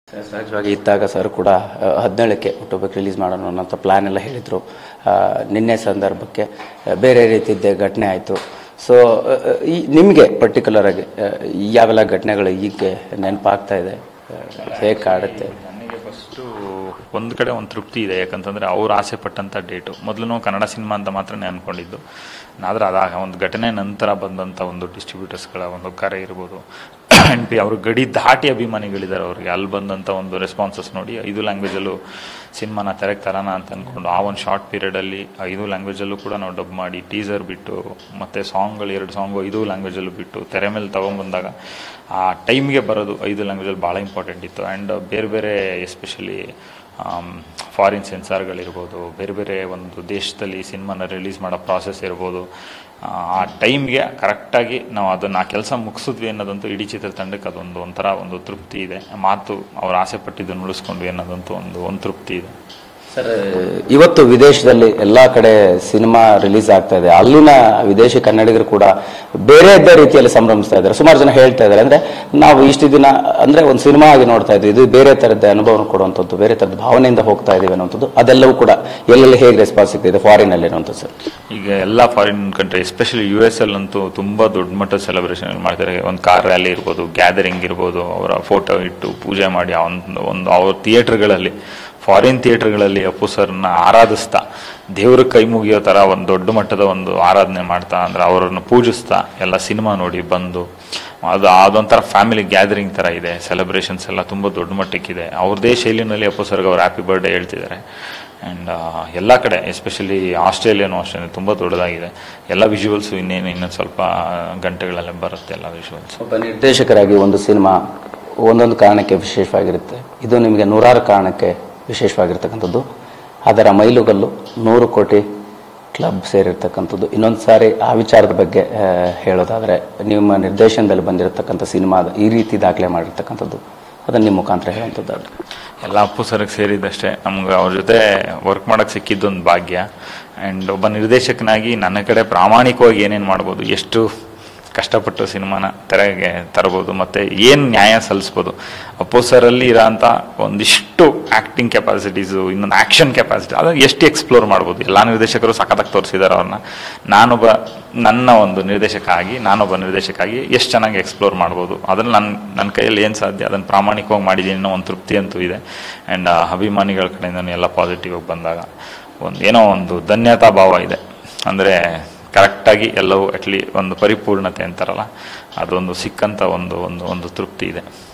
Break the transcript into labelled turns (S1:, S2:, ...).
S1: ಸಹಜವಾಗಿ ಇದ್ದಾಗ ಸರ್ ಕೂಡ ಆ, ಹದಿನೇಳಕ್ಕೆ ಹುಟ್ಟುಹಬ್ಬಕ್ಕೆ ರಿಲೀಸ್ ಮಾಡೋಣ ಅನ್ನೋಂಥ ಪ್ಲ್ಯಾನ್ ಎಲ್ಲ ಹೇಳಿದರು ನಿನ್ನೆ ಸಂದರ್ಭಕ್ಕೆ ಆ, ಬೇರೆ ರೀತಿದ್ದೇ ಘಟನೆ ಆಯಿತು ಸೊ ಈ ನಿಮಗೆ ಪರ್ಟಿಕ್ಯುಲರ್ ಆಗಿ ಆ, ಯಾವೆಲ್ಲ ಘಟನೆಗಳು ಈಗ ನೆನಪಾಗ್ತಾ ಇದೆ ಹೇಗೆ ಕಾಡುತ್ತೆ
S2: ನನಗೆ ಫಸ್ಟು ಒಂದು ಕಡೆ ಒಂದು ತೃಪ್ತಿ ಇದೆ ಯಾಕಂತಂದರೆ ಅವ್ರು ಆಸೆ ಪಟ್ಟಂಥ ಡೇಟು ಮೊದಲು ನಾವು ಕನ್ನಡ ಸಿನಿಮಾ ಅಂತ ಮಾತ್ರನೇ ಅಂದ್ಕೊಂಡಿದ್ದು ಆದ್ರೆ ಅದಾಗ ಒಂದು ಘಟನೆ ನಂತರ ಬಂದಂಥ ಒಂದು ಡಿಸ್ಟ್ರಿಬ್ಯೂಟರ್ಸ್ಗಳ ಒಂದು ಕರೆ ಇರ್ಬೋದು ಆ್ಯಂಡ್ ಪಿ ಅವರು ಗಡಿ ದಾಟಿ ಅಭಿಮಾನಿಗಳಿದ್ದಾರೆ ಅವ್ರಿಗೆ ಅಲ್ಲಿ ಬಂದಂಥ ಒಂದು ರೆಸ್ಪಾನ್ಸಸ್ ನೋಡಿ ಐದು ಲ್ಯಾಂಗ್ವೇಜಲ್ಲೂ ಸಿನಿಮಾನ ತೆರೆಗೆ ತರೋಣ ಅಂತ ಅಂದ್ಕೊಂಡು ಆ ಒಂದು ಶಾರ್ಟ್ ಪೀರಿಯಡಲ್ಲಿ ಐದು ಲ್ಯಾಂಗ್ವೇಜಲ್ಲೂ ಕೂಡ ನಾವು ಡಬ್ ಮಾಡಿ ಟೀಸರ್ ಬಿಟ್ಟು ಮತ್ತು ಸಾಂಗ್ಗಳು ಎರಡು ಸಾಂಗು ಐದು ಲ್ಯಾಂಗ್ವೇಜಲ್ಲೂ ಬಿಟ್ಟು ತೆರೆ ಮೇಲೆ ತೊಗೊಂಬಂದಾಗ ಆ ಟೈಮ್ಗೆ ಬರೋದು ಐದು ಲ್ಯಾಂಗ್ವೇಜಲ್ಲಿ ಭಾಳ ಇಂಪಾರ್ಟೆಂಟ್ ಇತ್ತು ಆ್ಯಂಡ್ ಬೇರೆ ಬೇರೆ ಎಸ್ಪೆಷಲಿ ಫಾರಿನ್ ಸೆನ್ಸಾರ್ಗಳಿರ್ಬೋದು ಬೇರೆ ಬೇರೆ ಒಂದು ದೇಶದಲ್ಲಿ ಸಿನಿಮಾನ ರಿಲೀಸ್ ಮಾಡೋ ಪ್ರಾಸೆಸ್ ಇರ್ಬೋದು ಆ, ಆ ಟೈಮ್ಗೆ ಕರೆಕ್ಟಾಗಿ ನಾವು ಅದನ್ನು ಆ ಕೆಲಸ ಮುಗಿಸಿದ್ವಿ ಅನ್ನೋದಂತೂ ಇಡೀ ಚಿತ್ರತಂಡಕ್ಕೆ ಅದೊಂದು ಒಂಥರ ಒಂದು ತೃಪ್ತಿ ಇದೆ ಮಾತು ಅವ್ರು ಆಸೆ ಪಟ್ಟಿದ್ದನ್ನು ಉಳಿಸ್ಕೊಂಡ್ವಿ ಅನ್ನೋದಂತೂ ಒಂದು ಒಂದು ತೃಪ್ತಿ ಇದೆ
S1: ಸರ್ ಇವತ್ತು ವಿದೇಶದಲ್ಲಿ ಎಲ್ಲಾ ಕಡೆ ಸಿನಿಮಾ ರಿಲೀಸ್ ಆಗ್ತಾ ಇದೆ ಅಲ್ಲಿನ ವಿದೇಶಿ ಕನ್ನಡಿಗರು ಕೂಡ ಬೇರೆ ಇದ್ದ ರೀತಿಯಲ್ಲಿ ಸಂಭ್ರಮಿಸ್ತಾ ಇದ್ದಾರೆ ಸುಮಾರು ಜನ ಹೇಳ್ತಾ ಇದ್ದಾರೆ ಅಂದ್ರೆ ನಾವು ಇಷ್ಟು ದಿನ ಅಂದ್ರೆ ಒಂದು ಸಿನಿಮಾ ಆಗಿ ನೋಡ್ತಾ ಇದ್ವಿ ಇದು ಬೇರೆ ತರದ ಅನುಭವ ಕೊಡುವಂಥದ್ದು ಬೇರೆ ತರದ ಭಾವನೆಯಿಂದ ಹೋಗ್ತಾ ಇದೀವಿ ಅನ್ನುವಂಥದ್ದು ಅದೆಲ್ಲವೂ ಕೂಡ ಎಲ್ಲೆಲ್ಲಿ ಹೇಗೆ ರೆಸ್ಪಾನ್ಸ್ ಸಿಗ್ತಿದೆ ಫಾರಿನ್ ಅಲ್ಲಿ ಅನ್ನುವಂಥದ್ದು ಸರ್
S2: ಈಗ ಎಲ್ಲ foreign country especially U S ಅಲ್ಲಂತೂ ತುಂಬ ದೊಡ್ಡ ಮಟ್ಟದ ಸೆಲೆಬ್ರೇಷನ್ ಮಾಡ್ತಾರೆ ಒಂದು ಕಾರ್ ರ್ಯಾಲಿ ಇರ್ಬೋದು ಗ್ಯಾದರಿಂಗ್ ಇರ್ಬೋದು ಅವರ ಫೋಟೋ ಇಟ್ಟು ಪೂಜೆ ಮಾಡಿ ಆ ಒಂದು ಒಂದು ಅವ್ರ ಥಿಯೇಟ್ರ್ಗಳಲ್ಲಿ ಫಾರಿನ್ ಥಿಯೇಟ್ರ್ಗಳಲ್ಲಿ ಅಪ್ಪು ಸರ್ನ ಆರಾಧಿಸ್ತಾ ದೇವ್ರ ಕೈ ಮುಗಿಯೋ ಥರ ಒಂದು ದೊಡ್ಡ ಮಟ್ಟದ ಒಂದು ಆರಾಧನೆ ಮಾಡ್ತಾ ಅಂದ್ರೆ ಅವರನ್ನು ಪೂಜಿಸ್ತಾ ಎಲ್ಲ ಸಿನಿಮಾ ನೋಡಿ ಬಂದು ಅದು ಅದೊಂಥರ ಫ್ಯಾಮಿಲಿ ಗ್ಯಾದರಿಂಗ್ ಥರ ಇದೆ ಸೆಲೆಬ್ರೇಷನ್ಸ್ ಎಲ್ಲ ತುಂಬ ದೊಡ್ಡ ಮಟ್ಟಕ್ಕಿದೆ ಅವ್ರದ್ದೇ ಶೈಲಿನಲ್ಲಿ ಅಪ್ಪು ಸರ್ಗೆ ಅವ್ರು ಹ್ಯಾಪಿ ಬರ್ಡೇ ಹೇಳ್ತಿದ್ದಾರೆ ಆ್ಯಂಡ್ ಎಲ್ಲ ಕಡೆ ಎಸ್ಪೆಷಲಿ ಆಸ್ಟ್ರೇಲಿಯಾನು ಅಷ್ಟೇ ತುಂಬ ದೊಡ್ಡದಾಗಿದೆ ಎಲ್ಲ ವಿಜುವಲ್ಸು ಇನ್ನೇನು ಇನ್ನೊಂದು ಸ್ವಲ್ಪ ಗಂಟೆಗಳಲ್ಲೇ ಬರುತ್ತೆ ಎಲ್ಲ ವಿಜುವಲ್ಸ್
S1: ಒಬ್ಬ ನಿರ್ದೇಶಕರಾಗಿ ಒಂದು ಸಿನಿಮಾ ಒಂದೊಂದು ಕಾರಣಕ್ಕೆ ವಿಶೇಷವಾಗಿರುತ್ತೆ ಇದು ನಿಮಗೆ ನೂರಾರು ಕಾರಣಕ್ಕೆ ವಿಶೇಷವಾಗಿರ್ತಕ್ಕಂಥದ್ದು ಅದರ ಮೈಲುಗಲ್ಲು ನೂರು ಕೋಟಿ ಕ್ಲಬ್ ಸೇರಿರ್ತಕ್ಕಂಥದ್ದು ಇನ್ನೊಂದು ಸಾರಿ ಆ ವಿಚಾರದ ಬಗ್ಗೆ ಆ, ಹೇಳೋದಾದರೆ ನಿಮ್ಮ ನಿರ್ದೇಶನದಲ್ಲಿ ಬಂದಿರತಕ್ಕಂಥ ಸಿನಿಮಾದ ಈ ರೀತಿ ದಾಖಲೆ ಮಾಡಿರ್ತಕ್ಕಂಥದ್ದು ಅದನ್ನು ನಿಮ್ಮ ಮುಖಾಂತರ ಹೇಳುವಂಥದ್ದಾದ್ರೆ
S2: ಎಲ್ಲ ಅಪ್ಪು ಸರ್ಗೆ ಸೇರಿದಷ್ಟೇ ನಮ್ಗೆ ಅವ್ರ ಜೊತೆ ವರ್ಕ್ ಮಾಡೋಕ್ಕೆ ಸಿಕ್ಕಿದ್ದೊಂದು ಭಾಗ್ಯ ಆ್ಯಂಡ್ ಒಬ್ಬ ನಿರ್ದೇಶಕನಾಗಿ ನನ್ನ ಕಡೆ ಪ್ರಾಮಾಣಿಕವಾಗಿ ಏನೇನು ಮಾಡ್ಬೋದು ಎಷ್ಟು ಕಷ್ಟಪಟ್ಟು ಸಿನಿಮಾನ ತೆರೆಗೆ ತರಬಹುದು ಮತ್ತು ಏನು ನ್ಯಾಯ ಸಲ್ಲಿಸ್ಬೋದು ಅಪ್ಪು ಸರಲ್ಲಿ ಇರೋಂಥ ಒಂದಿಷ್ಟು ಆ್ಯಕ್ಟಿಂಗ್ ಕೆಪಾಸಿಟೀಸು ಇನ್ನೊಂದು ಆ್ಯಕ್ಷನ್ ಕೆಪಾಸಿಟಿ ಅದನ್ನು ಎಷ್ಟು ಎಕ್ಸ್ಪ್ಲೋರ್ ಮಾಡ್ಬೋದು ಎಲ್ಲ ನಿರ್ದೇಶಕರು ಸಖತ್ತಾಗಿ ತೋರಿಸಿದ್ದಾರೆ ಅವ್ರನ್ನ ನಾನೊಬ್ಬ ನನ್ನ ಒಂದು ನಿರ್ದೇಶಕ ಆಗಿ ನಾನೊಬ್ಬ ನಿರ್ದೇಶಕ ಆಗಿ ಎಷ್ಟು ಚೆನ್ನಾಗಿ ಎಕ್ಸ್ಪ್ಲೋರ್ ಮಾಡ್ಬೋದು ಅದನ್ನು ನನ್ನ ನನ್ನ ಕೈಯಲ್ಲಿ ಏನು ಸಾಧ್ಯ ಅದನ್ನು ಪ್ರಾಮಾಣಿಕವಾಗಿ ಮಾಡಿದ್ದೀನಿ ಅನ್ನೋ ಒಂದು ತೃಪ್ತಿ ಅಂತೂ ಇದೆ ಆ್ಯಂಡ್ ಅಭಿಮಾನಿಗಳ ಕಡೆಯಿಂದ ಎಲ್ಲ ಪಾಸಿಟಿವ್ ಆಗಿ ಬಂದಾಗ ಒಂದು ಏನೋ ಒಂದು ಧನ್ಯತಾ ಭಾವ ಇದೆ ಅಂದರೆ ಕರೆಕ್ಟಾಗಿ ಎಲ್ಲವೂ ಅಟ್ಲಿ ಒಂದು ಪರಿಪೂರ್ಣತೆ ಅಂತಾರಲ್ಲ ಅದೊಂದು ಸಿಕ್ಕಂಥ ಒಂದು ಒಂದು ಒಂದು ತೃಪ್ತಿ ಇದೆ